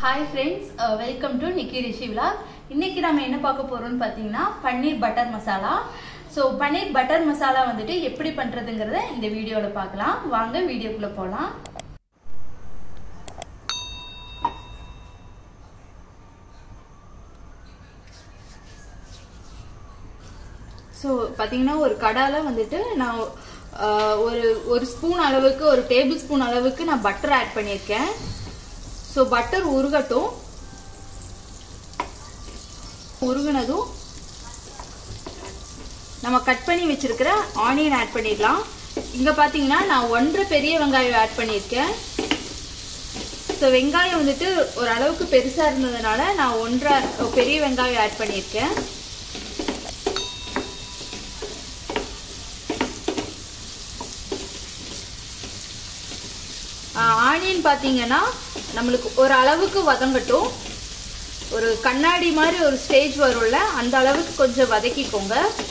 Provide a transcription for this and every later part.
hi friends welcome to Nikki Rishi vlog இன்னைக்கு நம்ம என்ன பார்க்க போறோம்னு பார்த்தீங்கன்னா paneer butter masala so paneer butter masala வந்துட்டு எப்படி பண்றதுங்கிறத இந்த வீடியோவில் பார்க்கலாம் வாங்க வீடியோக்குள்ள போகலாம் ஸோ பார்த்தீங்கன்னா ஒரு கடால வந்துட்டு நான் ஆஹ், ஒரு ஒரு ஸ்பூன் அளவுக்கு ஒரு டேபிள் ஸ்பூன் அளவுக்கு நான் பட்டர் ஆட் பண்ணியிருக்கேன் ஸோ பட்டர் உருகட்டும் உருகுனதும் நம்ம கட் பண்ணி வச்சிருக்கிற ஆனியன் ஆட் பண்ணிடலாம் இங்க பாத்தீங்கன்னா நான் ஒன்றரை பெரிய வெங்காயம் ஆட் பண்ணியிருக்கேன் ஸோ வெங்காயம் வந்துட்டு ஒரு அளவுக்கு பெருசா இருந்ததுனால நான் ஒன்றரை பெரிய வெங்காயம் ஆட் பண்ணியிருக்கேன் ஆனியன் பார்த்தீங்கன்னா நம்மளுக்கு ஒரு அளவுக்கு வதங்கட்டும் ஒரு கண்ணாடி மாதிரி ஒரு ஸ்டேஜ் வரும்ல அந்த அளவுக்கு கொஞ்சம் வதக்கிக்கோங்க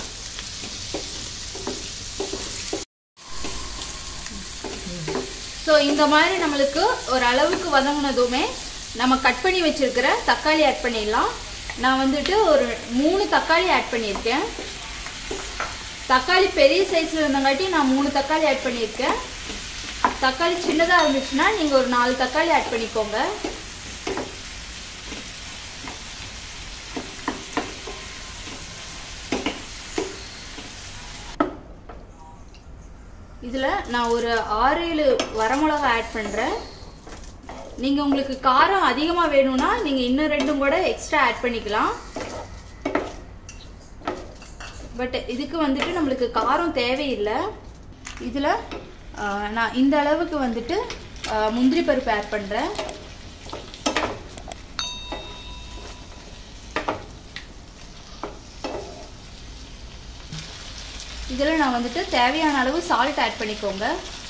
ஸோ இந்த மாதிரி நம்மளுக்கு ஒரு அளவுக்கு வதங்கினதுமே நம்ம கட் பண்ணி வச்சிருக்கிற தக்காளி ஆட் பண்ணிடலாம் நான் வந்துட்டு ஒரு மூணு தக்காளி ஆட் பண்ணியிருக்கேன் தக்காளி பெரிய சைஸ்ல இருந்தங்காட்டி நான் மூணு தக்காளி ஆட் பண்ணியிருக்கேன் தக்காளி சின்னதாக இருந்துச்சுன்னா நீங்கள் ஒரு நாலு தக்காளி ஆட் பண்ணிக்கோங்க இதில் நான் ஒரு ஆறு ஏழு வரமிளகா ஆட் பண்ணுறேன் நீங்கள் உங்களுக்கு காரம் அதிகமாக வேணும்னா நீங்கள் இன்னும் ரெண்டும் கூட எக்ஸ்ட்ரா ஆட் பண்ணிக்கலாம் பட் இதுக்கு வந்துட்டு நம்மளுக்கு காரம் தேவையில்லை இதில் நான் இந்த அளவுக்கு வந்துட்டு ஆஹ், முந்திரி பருப்பு ஆட் பண்ணுறேன் இதில் நான் வந்துட்டு தேவையான அளவு சால்ட் ஆட் பண்ணிக்கோங்க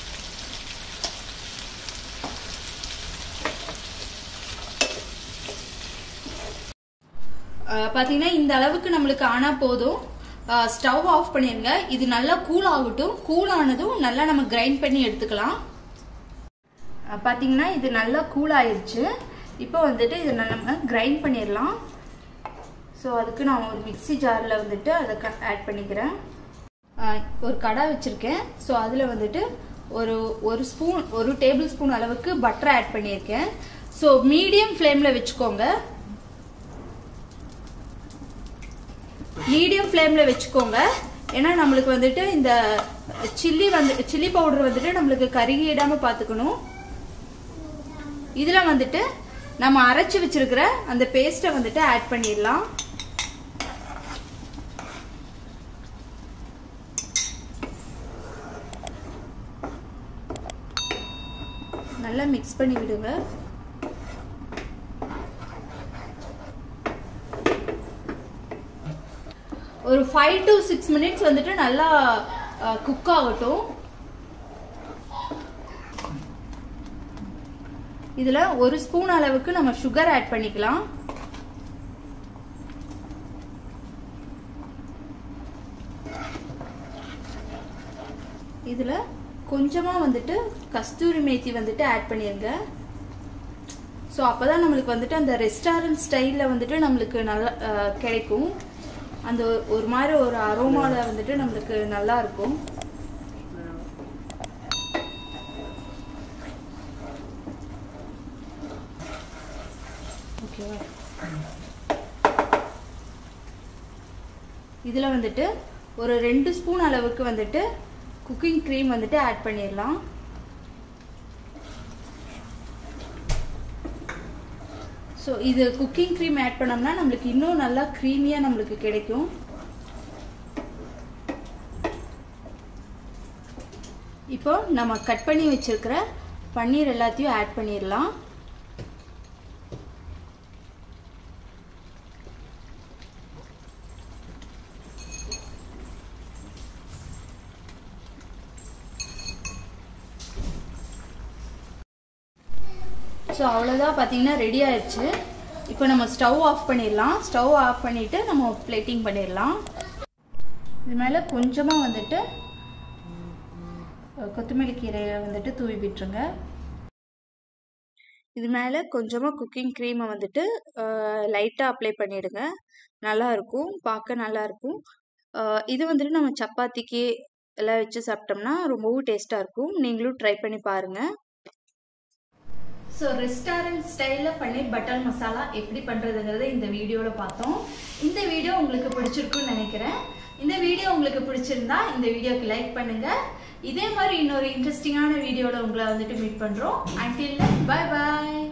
ஆஹ், பார்த்தீங்கன்னா இந்த அளவுக்கு நம்மளுக்கு ஆனால் போதும் ஸ்டவ் ஆஃப் பண்ணிருங்க இது நல்லா கூல் ஆகட்டும் கூல் ஆனதும் நல்லா நம்ம கிரைண்ட் பண்ணி எடுத்துக்கலாம் அஹ் பார்த்தீங்கன்னா இது நல்லா கூல் ஆயிருச்சு இப்போ வந்துட்டு இதை நம்ம கிரைண்ட் பண்ணிடலாம் ஸோ அதுக்கு நான் ஒரு மிக்ஸி ஜாரில் வந்துட்டு அதை ஆட் பண்ணிக்கிறேன் அஹ் ஒரு கடை வச்சுருக்கேன் ஸோ அதில் வந்துட்டு ஒரு ஒரு ஸ்பூன் ஒரு டேபிள் ஸ்பூன் அளவுக்கு பட்டர் ஆட் பண்ணியிருக்கேன் ஸோ மீடியம் ஃப்ளேமில் வச்சுக்கோங்க மீடியம் ஃப்ளேமில் வச்சுக்கோங்க ஏன்னா நம்மளுக்கு வந்துட்டு இந்த சில்லி வந்து சில்லி பவுடர் வந்துட்டு நம்மளுக்கு கருகிடாமல் பார்த்துக்கணும் இதில் வந்துட்டு நம்ம அரைச்சி வச்சிருக்கிற அந்த பேஸ்ட்டை வந்துட்டு ஆட் பண்ணிடலாம் நல்லா மிக்ஸ் பண்ணி விடுங்க ஒரு ஃபைவ் டு சிக்ஸ் மினிட்ஸ் வந்துட்டு நல்லா குக் ஆகட்டும் இதுல ஒரு ஸ்பூன் அளவுக்கு நம்ம சுகர் ஆட் பண்ணிக்கலாம் இதுல கொஞ்சமா வந்துட்டு கஸ்தூரி மேத்தி வந்துட்டு ஆட் பண்ணிருங்க ஸோ அப்பதான் நம்மளுக்கு வந்துட்டு அந்த ரெஸ்டாரண்ட் ஸ்டைலில் வந்துட்டு நம்மளுக்கு நல்லா அஹ், கிடைக்கும் அந்த ஒரு- ஒரு மாதிரி ஒரு அரோமால வந்துட்டு நம்மளுக்கு நல்லா இருக்கும் ஓகேவா இதில் வந்துட்டு ஒரு ரெண்டு ஸ்பூன் அளவுக்கு வந்துட்டு குக்கிங் க்ரீம் வந்துட்டு ஆட் பண்ணிடலாம் ஸோ இது குக்கிங் க்ரீம் ஆட் பண்ணோம்னா நம்மளுக்கு இன்னும் நல்லா க்ரீமியாக நம்மளுக்கு கிடைக்கும் இப்போ நம்ம கட் பண்ணி வச்சிருக்கிற பன்னீர் எல்லாத்தையும் ஆட் பண்ணிடலாம் ஸோ அவ்வளோதான் பார்த்தீங்கன்னா ரெடி ஆயிடுச்சு இப்போ நம்ம ஸ்டவ் ஆஃப் பண்ணிடலாம் ஸ்டவ் ஆஃப் பண்ணிவிட்டு நம்ம பிளேட்டிங் பண்ணிடலாம் இது மேலே கொஞ்சமாக வந்துட்டு அஹ், கொத்தமல்லி கீரையை வந்துட்டு தூவி விட்டுருங்க இது மேலே கொஞ்சமாக குக்கிங் க்ரீமை வந்துட்டு லைட்டாக அப்ளை பண்ணிவிடுங்க நல்லாயிருக்கும் பார்க்க நல்லாயிருக்கும் இது வந்துட்டு நம்ம சப்பாத்திக்கு எல்லாம் வச்சு சாப்பிட்டோம்னா ரொம்பவும் டேஸ்ட்டாக இருக்கும் நீங்களும் ட்ரை பண்ணி பாருங்கள் ஸோ ரெஸ்டாரண்ட் ஸ்டைலில் பன்னீர் பட்டர் மசாலா எப்படி பண்ணுறதுங்கிறத இந்த வீடியோவில் பார்த்தோம் இந்த வீடியோ உங்களுக்கு பிடிச்சிருக்குன்னு நினைக்கிறேன் இந்த வீடியோ உங்களுக்கு பிடிச்சிருந்தா இந்த வீடியோக்கு லைக் பண்ணுங்கள் இதே மாதிரி இன்னொரு இன்ட்ரெஸ்டிங்கான வீடியோவில் உங்களை வந்துட்டு மீட் பண்ணுறோம் அண்டில் பை பாய்